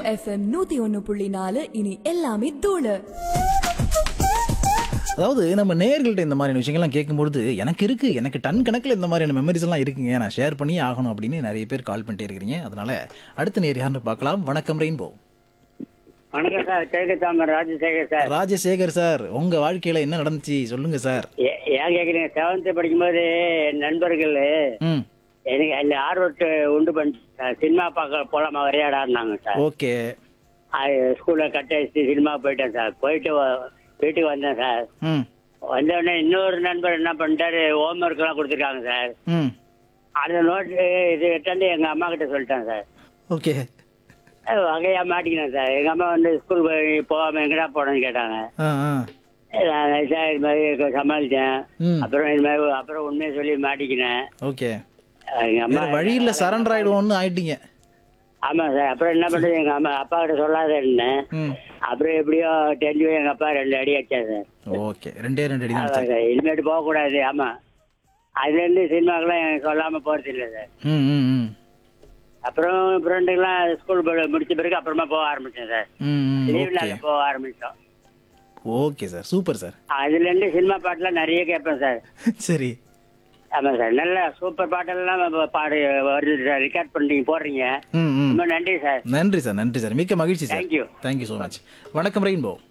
FM நூத்தி ஒன்னு புள்ளி நாலு இனி எல்லாமே தூளு அதாவது நம்ம நேயர்கள்ட்ட இந்த மாதிரியான விஷயங்கள்லாம் கேட்கும்பொழுது எனக்கு இருக்கு எனக்கு டன் கணக்கில் இந்த மாதிரியான மெமரிஸ் எல்லாம் இருக்குங்க நான் ஷேர் பண்ணி ஆகணும் அப்படின்னு நிறைய பேர் கால் பண்ணிட்டே இருக்கிறீங்க அதனால அடுத்த நேர் யாருன்னு பார்க்கலாம் வணக்கம் ரெயின்போ வணக்கம் சார் கிழக்கு தாமர் ராஜசேகர் சார் ராஜசேகர் சார் உங்க வாழ்க்கையில என்ன நடந்துச்சு சொல்லுங்க சார் ஏ- ஏன் கேக்குறீங்க செவன்த் படிக்கும்போது என் நண்பர்கள் ம் எனக்கு அந்த ஆர்வத்தை உண்டு பண்ணி சார் சினிமா பார்க்க போலாமா விளையாடாருனாங்க சார் ஓகே அது ஸ்கூல்ல கட் அடிச்சு சினிமா போயிட்டேன் சார் போயிட்டு வ- வீட்டுக்கு வந்தேன் சார் ம் வந்த உடனே இன்னொரு நண்பர் என்ன பண்ணிட்டாரு ஹோம் ஒர்க் எல்லாம் கொடுத்துருக்காங்க சார் ம் அந்த நோட்டு இது எட்டாந்து எங்க அம்மா கிட்ட சொல்லிட்டேன் சார் ஓகே அது வகையா மாட்டிக்கினேன் சார் எங்க அம்மா வந்து ஸ்கூல் போகாம எங்கடா போனேன்னு கேட்டாங்க ஆ ஆ நான் நைஸா இது மாதிரி சமாளிச்சேன் ம் அப்புறம் இது மாதிரி அப்புறம் உண்மையை சொல்லி மாட்டிக்கினேன் ஓகே எங்க அம்மா வேற வழி இல்ல சரண்டர் ஆயிடுவோம்னு ஆயிட்டீங்க ஆமா சார் அப்புறம் என்ன பண்றது எங்க அம்மா அப்பா கிட்ட சொல்லாத இருந்தேன் ம் அப்புறம் எப்படியோ தெரிஞ்சு போய் எங்க அப்பா ரெண்டு அடி அடிச்சா சார் ஓகே ரெண்டே ரெண்டு அடி தான் அதான் சார் இனிமேட்டு போக கூடாது ஆமா அதுல இருந்து சினிமாக்கெல்லாம் எனக்கு சொல்லாம போறது இல்லை சார் ம் ம் ம் அப்புறம் ஃப்ரெண்டுக்கெல்லாம் ஸ்கூல் முடிச்ச பிறகு அப்புறமா போக ஆரம்பிச்சேன் சார் ம் ம் லீவ் ஓகே நாள் போக ஆரம்பிச்சோம் ஓகே சார் சூப்பர் சார் அதுல இருந்து சினிமா பாட்டுலாம் நிறைய கேட்பேன் சார் சரி ஆமா சார் நல்ல சூப்பர் பாட்டெல்லாம் இப்ப பாடு வருது சார் ரெக்கார்ட் பண்ணீங்க போடுறீங்க ம் ம் ரொம்ப நன்றி சார் நன்றி சார் நன்றி சார் மிக்க மகிழ்ச்சி sir Thank you. Thank you so much வணக்கம் ரெயின்போ